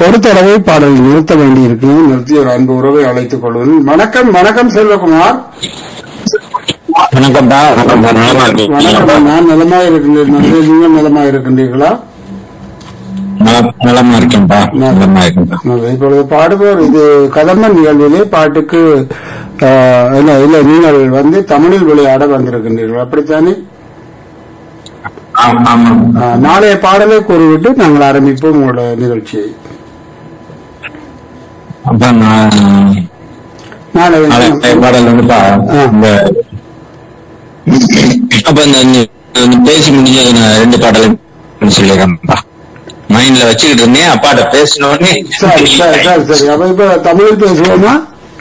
ஒரு தடவை பாடல் நிறுத்த வேண்டி இருக்கிறது நிறுத்தி ஒரு அன்பு உறவை அழைத்துக் கொள்வது வணக்கம் வணக்கம் செல்வகுமார் வணக்கம்டா வணக்கம்டா நலமா இருக்கீங்களா வணக்கம் நான் நலமாக இருக்கின்றேன் நல்லது. நீங்கள் நலமாக இருக்கின்றீர்களா நல- நலமா இருக்கேன்ப்பா நலமா இருக்கேன்ப்பா நல்லது. இப்பொழுது பாடுபவர் இது கதம்ப நிகழ்விலே பாட்டுக்கு ஆஹ், இல்ல இல்ல நீங்கள் வந்து தமிழில் விளையாட வந்திருக்கின்றீர்கள் அப்படித்தானே ஆம், ஆமாம் ஆஹ், நாளைய பாடலை கூறிவிட்டு நாங்கள் ஆரம்பிப்போம் உங்களோட நிகழ்ச்சியை அப்ப நான் நாளை நாளை பாடல் வந்துப்பா ஆ. இந்த அப்ப இந்த நீ- நீ பேசி முடிஞ்சது நான் ரெண்டு பாடலும் சொல்லிடுறேன்ப்பா மைண்ட்ல வச்சுக்கிட்டு இருந்தேன் அப்பாட்ட பேசின உடனே சரி சரி சரி சரி அப்ப இப்ப தமிழில் பேசுவோமா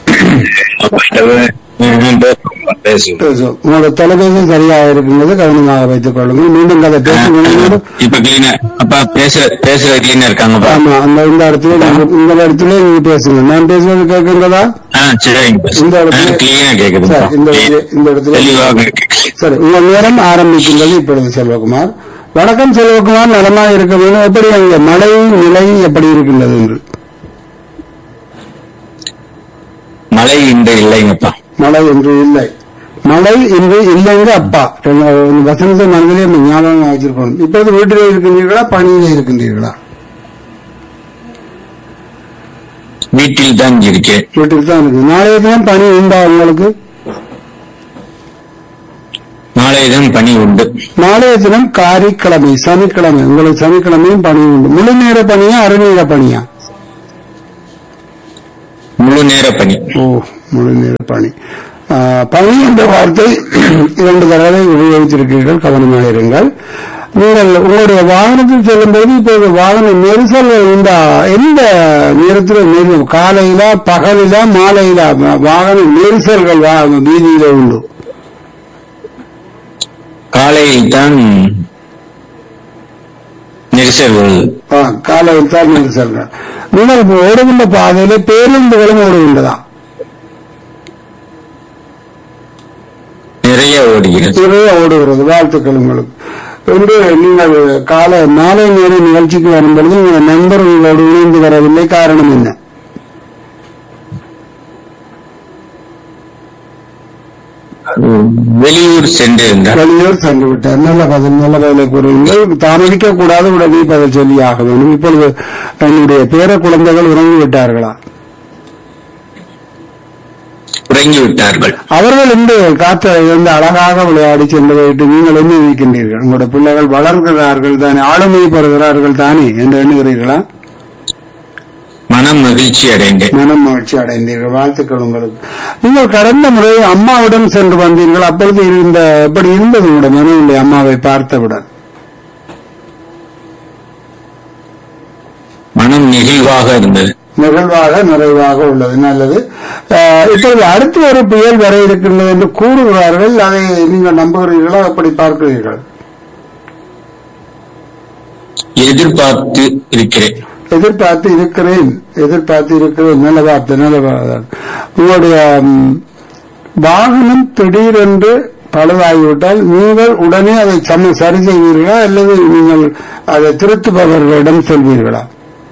பேசுவோம் பேசுவோம் உங்களோட தொலைபேசி சரியாக இருக்கின்றது கவனமாக வைத்துக் கொள்ளுங்கள் மீண்டும் கதை பேசுங்கள் இப்ப கிளீனா அப்பா பேச பேசுற கிளீனா இருக்காங்கப்பா ஆமா அந்த இந்த இடத்துல நீங்க- இந்த இடத்துல நீங்க பேசுங்க நான் பேசுவது கேட்கின்றதா ஆ சரிங்க இந்த இடத்துல- கிளீனா சரி, கேக்குதுப்பா இந்த இடத்துல- இந்த இடத்துல தெளிவாக இருக்கு சரி உங்க நேரம் ஆரம்பிக்கின்றது இப்பொழுது செல்வகுமார் வணக்கம் செல்வகுமார் நலமா இருக்க வேண்டும் எப்படி அங்க மழை நிலை எப்படி இருக்கின்றது என்று மழை இன்று இல்லைங்கப்பா மழை என்று இல்லை மழை இன்று இல்லைங்க அப்பா ரெண்டு- வசந்த மனதிலே நம்ம ஞாபகம் வச்சிருக்கணும் இப்பொழுது வீட்டிலே இருக்கின்றீர்களா பணியிலே இருக்கின்றீர்களா வீட்டில் தான் இருக்கேன் வீட்டில் தான் இருக்கு நாளைய தினம் பணி உண்டா உங்களுக்கு நாளைய தினம் பணி உண்டு நாளைய தினம் காரிக்கிழமை சனிக்கிழமை உங்களுக்கு சனிக்கிழமையும் பணி உண்டு முழு நேர பணியா அரைநேர பணியா முழு நேர பணி ஓ முழு நேர பணி ஆ, பணி என்ற வார்த்தை இரண்டு தடவை உபயோகித்திருக்கிறீர்கள் கவனமாக இருங்கள் நீங்கள் உங்களுடைய வாகனத்தில் செல்லும்போது இப்போது வாகன நெரிசல் இந்த எந்த நேரத்தில் நெரி- காலையில பகலில மாலையில வா- வாகன நெரிசல்கள் வா- வீதியில உண்டு காலையில் தான் நெரிசல்கள் ஆ, காலையில் தான் நெரிசல்கள் நீங்கள் இப்போ ஓடுகின்ற பாதையில பேருந்துகளும் ஓடுகின்றதா நிறைய ஓடுகிறது நிறைய ஓடுகிறது வாழ்த்துக்கள் உங்களுக்கு இன்று நீங்கள் காலை மாலை நேர நிகழ்ச்சிக்கு வரும்பொழுது உங்கள் நண்பர் உங்களோடு இணைந்து வரவில்லை காரணம் என்ன வெளியூர் சென்றிருந்தார் வெளியூர் சென்று விட்டார் நல்ல பதில் நல்ல வேலை கூறுங்கள் தாமதிக்க கூடாது உடனே பதில் சொல்லி ஆக வேண்டும் இப்பொழுது என்னுடைய பேர குழந்தைகள் உறங்கி விட்டார்களா உறங்கி விட்டார்கள் அவர்கள் இன்று காற்றை இருந்து அழகாக விளையாடி சென்றதை விட்டு நீங்கள் என்ன நினைக்கின்றீர்கள் உங்களுடைய பிள்ளைகள் வளர்கிறார்கள் தானே ஆளுமை பெறுகிறார்கள் தானே என்று எண்ணுகிறீர்களா மனம் மகிழ்ச்சி அடைந்தேன் மனம் மகிழ்ச்சி அடைந்தீர்கள் வாழ்த்துக்கள் உங்களுக்கு நீங்கள் கடந்த முறை அம்மாவுடன் சென்று வந்தீர்கள் அப்பொழுது இருந்த எப்படி இருந்தது உங்களுடைய மனநிலை அம்மாவை பார்த்தவுடன் மனம் நெகிழ்வாக இருந்தது நிகழ்வாக நிறைவாக உள்ளது நல்லது அஹ், இப்பொழுது அடுத்து ஒரு புயல் வர இருக்கின்றது என்று கூறுகிறார்கள் அதை நீங்கள் நம்புகிறீர்களா எப்படி பார்க்கிறீர்கள் எதிர்பார்த்து இருக்கிறேன் எதிர்பார்த்து இருக்கிறேன் எதிர்பார்த்து இருக்கிறேன் நல்ல வார்த்தை நல்ல வார்த்தை. உங்களுடைய ம், வாகனம் திடீரென்று பழுதாகிவிட்டால் நீங்கள் உடனே அதை சம சரி செய்வீர்களா அல்லது நீங்கள் அதை திருத்துபவர்களிடம் செல்வீர்களா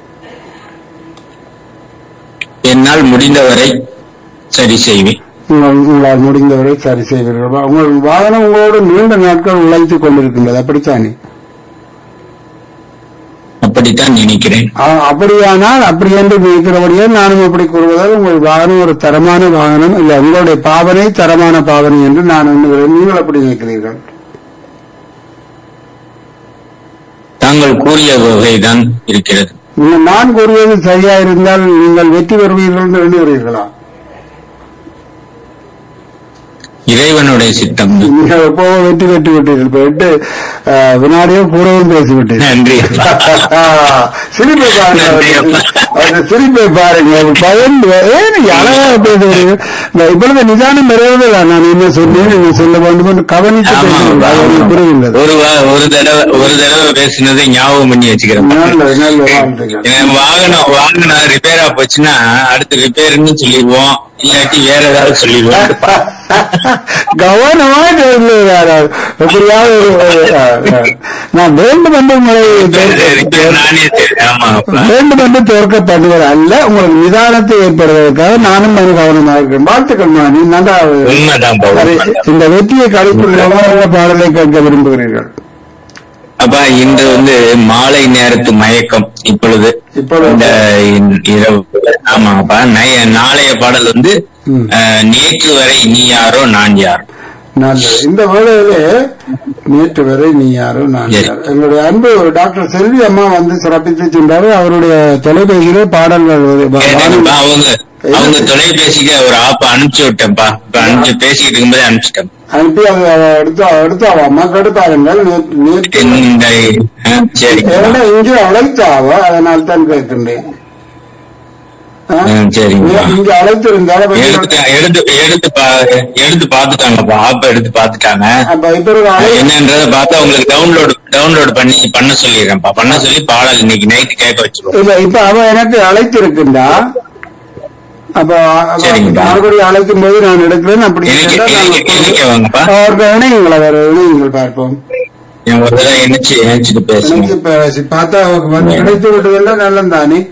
என்னால் முடிந்தவரை சரி செய்வேன் உங்கள் உங்களால் முடிந்தவரை சரி செய்வீர்களா உங்கள் வாகனம் உங்களோடு நீண்ட நாட்கள் உழைத்துக் கொண்டிருக்கின்றது அப்படித்தானே அப்படித்தான் நினைக்கிறேன் ஆ- அப்படியானால் அப்படி என்று நினைக்கிறபடியே நானும் அப்படி கூறுவதால் உங்கள் வாகனம் ஒரு தரமான வாகனம் இல்ல உங்களுடைய பாவனை தரமான பாவனை என்று நான் எண்ணுகிறேன் நீங்கள் அப்படி நினைக்கிறீர்கள் தாங்கள் கூறிய வகைதான் இருக்கிறது நீங்கள் நான் கூறுவது சரியா இருந்தால் நீங்கள் வெற்றி பெறுவீர்கள் என்று எண்ணுகிறீர்களா இறைவனுடைய சித்தம் நீங்கள் எப்போ வெற்றி பெற்று விட்டீர்கள் இப்ப எட்டு ஆ, வினாடியோ கூடவும் பேசிவிட்டீர்கள் நன்றி சிரிப்பை பாருங்க நன்றி அப்பா. அந்த சிரிப்பை பாருங்க பயன் ஏன் நீங்க அழகாக பேசுகிறீர்கள் இந்த இப்பொழுது நிதானம் பெறுவதில்லை நான் என்ன சொன்னேன் என்ன சொல்ல வேண்டும் என்று கவனித்து ஆமா, பேசுகிறீர்கள். அது ஆமா. எனக்கு புரிகின்றது ஒரு வா- ஒரு தடவை ஒரு தடவை பேசினதை ஞாபகம் பண்ணி வச்சுக்கிறேன் நல்ல நல்ல வாழ்த்துக்கள் என் வாகனம் வாகனம் ரிப்பேரா போச்சுன்னா அடுத்து ரிப்பேர்னு சொல்லிடுவோம் இல்லாட்டி வேற ஏதாவது சொல்லிடுவேன் கவனமா தெரிஞ்சு யாராவது எப்படியாவது ஒரு- ஆ, ஆ. நான் வேண்டும் என்று உங்களை தோற்க- நானே சரி, ஆமா அப்பா. வேண்டும் என்று தோற்கப்படுவது அல்ல உங்களுக்கு நிதானத்தை ஏற்படுவதற்காக நானும் அது கவனமாக இருக்கிறேன் வாழ்த்துக்கள் நீ நன்றாக உண்மைதான்ப்பா சரி, உண்மைதான். இந்த வெற்றியை கழிக்கும் விதமாக பாடலை கேட்க விரும்புகிறீர்கள் அப்பா இன்று வந்து மாலை நேரத்து மயக்கம் இப்பொழுது இப்பொழுது. இந்த இன்- இரவு ஆமாப்பா நை- நாளைய பாடல் வந்து ம். அஹ், நேற்று வரை நீ யாரோ நான் யார் நல்லது இந்த வேளையிலே நேற்று வரை நீ யாரோ நான் சரி. யாரோ எங்களுடைய அன்பு ஒரு செல்வி அம்மா வந்து சிறப்பித்து சென்றாரு அவருடைய தொலைபேசியிலே பாடல்கள் வரு- வ- கேட்டேன்ப்பா, அவங்க அவங்க தொலைபேசிக்கு ஒரு ஆப்ப அனுப்பிச்சு விட்டேன்ப்பா இப்ப அனுப்பிச்சு பேசிட்டு இருக்கும்போது அனுப்பிச்சிட்டேன் அனுப்பி அதை அவ எடுத்து எடுத்து அவ அம்மாக்கு எடுத்தாருங்கள் நேற்று நேற்று இந்த அஹ், சரிங்கப்பா ஏன்னா இங்கே அழைத்தாவ அதனால் தான் கேட்கின்றேன் ஆ? ம், சரிங்கப்பா. நேற்று இங்கே அழைத்திருந்தால் அப்ப எடுத்து எடுத்து எடுத்து பா- எடுத்து பாத்துட்டாங்கப்பா ஆப்ப எடுத்து பாத்துட்டாங்க அப்ப இப்ப ஒரு அழை என்னன்றத பார்த்து அவங்களுக்கு டவுன்லோட் டவுன்லோட் பண்ணி பண்ண சொல்லிடுறேன்ப்பா பண்ண சொல்லி பாடல் இன்னைக்கு நைட்டு கேட்க வச்சிருவோம் இல்ல இப்ப அவ எனக்கு அழைத்திருக்கின்றா அப்ப அவ சரிங்கப்பா. மறுபடியும் அழைக்கும் போது நான் எடுக்கிறேன் அப்படி எனக்கு- கேட்டா நான் எனக்கு- எனக்கு வாங்கப்பா. அவருக்கு இணையங்களை வேற இணையங்கள் பார்ப்போம் என் ஒரு தடவை இணைச்சு இணைச்சிட்டு எனக்கு பேசுவோம் இப்ப பார்த்தா அவருக்கு வந்து கிடைத்து விட்டதெல்லாம் நல்லம் தானே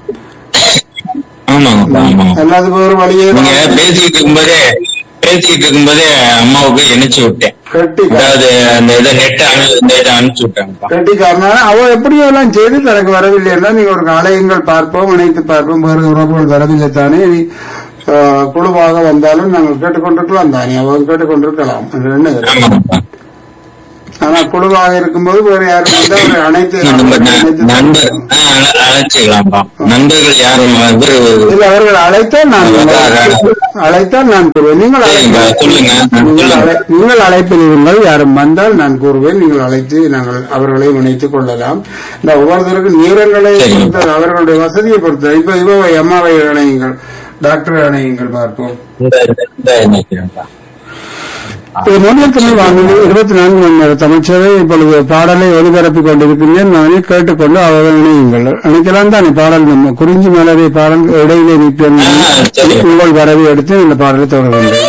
ஆமாங்கப்பா ஆமாங்க அல்லாத ஒரு வழியே நீங்க பேசிட்டு இருக்கும்போதே பேசிட்டு இருக்கும்போதே அம்மாவுக்கு இணைச்சு விட்டேன் கட்டி அதாவது அந்த இதை நெட் இந்த இதை அனுப்பிச்சு விட்டாங்கப்பா கட்டிக்காரனால அவ எப்படியோ எல்லாம் செய்து தனக்கு வரவில்லை என்றால் நீங்க ஒரு அலையுங்கள் பார்ப்போம் இணைத்து பார்ப்போம் வேறு உறவுகள் வரவில்லை தானே நீ ஆ, குழுவாக வந்தாலும் நாங்கள் கேட்டுக்கொண்டிருக்கலாம் தானே அவங்க கேட்டுக்கொண்டிருக்கலாம் என்று எண்ணுகிறேன் ஆமாங்கப்பா ஆனா குழுவாக இருக்கும்போது வேற யாரும் வந்து அவர் அனைத்து நம்ம ந- அனைத்து- நண்பர் ஆ, அழ- அழைச்சிக்கலாம்ப்பா நண்பர்கள் யாரும் இவரு இல்ல அவர்கள் அழைத்தால் நான் அழைத்தால் நான் கூறுவேன் நீங்கள் சரிங்க, அழைப்பு- சொல்லுங்க. நீங்கள் சொல்லுங்க. அழை- நீங்கள் அழைப்பில் இருங்கள் யாரும் வந்தால் நான் கூறுவேன் நீங்கள் அழைத்து நாங்கள் அவர்களையும் இணைத்துக் கொள்ளலாம் இந்த ஒவ்வொருத்தருக்கும் நேரங்களை சரிங்க. பொறுத்து அவர்களுடைய வசதியை பொறுத்து இப்ப இவ அம்மாவை இணையுங்கள் டாக்டர் இணையுங்கள் பார்ப்போம் இந்த இந்த நினைக்கிறேன்ப்பா இது மொழியல் தமிழ் வானொலி இருபத்தி நான்கு மணி நேர தமிழ்ச்சேவை இப்பொழுது பாடலை ஒளிபரப்பிக் கொண்டிருக்கின்றேன் நானே கேட்டுக்கொண்டு அவர்கள் இணையுங்கள் இணைக்கலாம் தானே பாடல் நம்ம குறிஞ்சி மலரை பாடல் இடையிலே நிற்பேன் ஆ, சரி. உங்கள் வரவை எடுத்து இந்த பாடலை தொடர்கின்றேன்